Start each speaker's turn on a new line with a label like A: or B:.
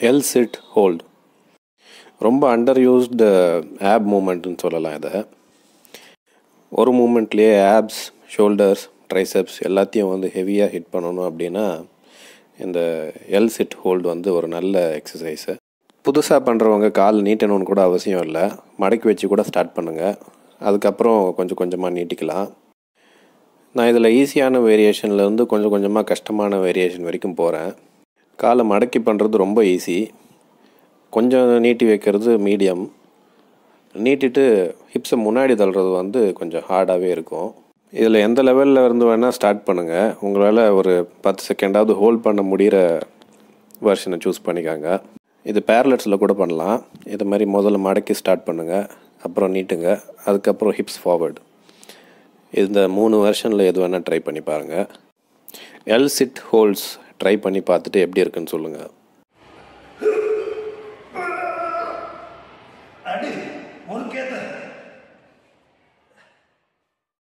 A: L sit hold ரொம்ப underused ab மூமெண்ட்னு சொல்லலாம் இதை ஒரு மூமெண்ட்லேயே ஆப்ஸ் ஷோல்டர்ஸ் ட்ரைசப்ஸ் எல்லாத்தையும் வந்து ஹெவியாக ஹிட் பண்ணணும் அப்படின்னா இந்த எல் சிட் ஹோல்டு வந்து ஒரு நல்ல எக்ஸசைஸு புதுசாக பண்ணுறவங்க கால் நீட்டணும்னு கூட அவசியம் இல்லை மடக்கி வச்சு கூட ஸ்டார்ட் பண்ணுங்கள் அதுக்கப்புறம் கொஞ்சம் கொஞ்சமாக நீட்டிக்கலாம் நான் இதில் ஈஸியான வேரியேஷன்லேருந்து கொஞ்சம் கொஞ்சமாக கஷ்டமான வேரியேஷன் வரைக்கும் போகிறேன் காலை மடக்கி பண்ணுறது ரொம்ப ஈஸி கொஞ்சம் நீட்டி வைக்கிறது மீடியம் நீட்டிட்டு ஹிப்ஸை முன்னாடி தள்ளுறது வந்து கொஞ்சம் ஹார்டாகவே இருக்கும் இதில் எந்த லெவலில் இருந்து வேணால் ஸ்டார்ட் பண்ணுங்கள் உங்களால் ஒரு பத்து செகண்டாவது ஹோல்ட் பண்ண முடிகிற வெர்ஷனை சூஸ் பண்ணிக்காங்க இது பேரலட்ஸில் கூட பண்ணலாம் இது மாதிரி முதல்ல மடக்கி ஸ்டார்ட் பண்ணுங்கள் அப்புறம் நீட்டுங்க அதுக்கப்புறம் ஹிப்ஸ் ஃபார்வர்டு இந்த மூணு வெர்ஷனில் எது வேணால் ட்ரை பண்ணி பாருங்கள் எல் சிட் ஹோல்ஸ் ட்ரை பண்ணி பார்த்துட்டு எப்படி இருக்குன்னு சொல்லுங்கள்
B: அடி முறுக்கேத்த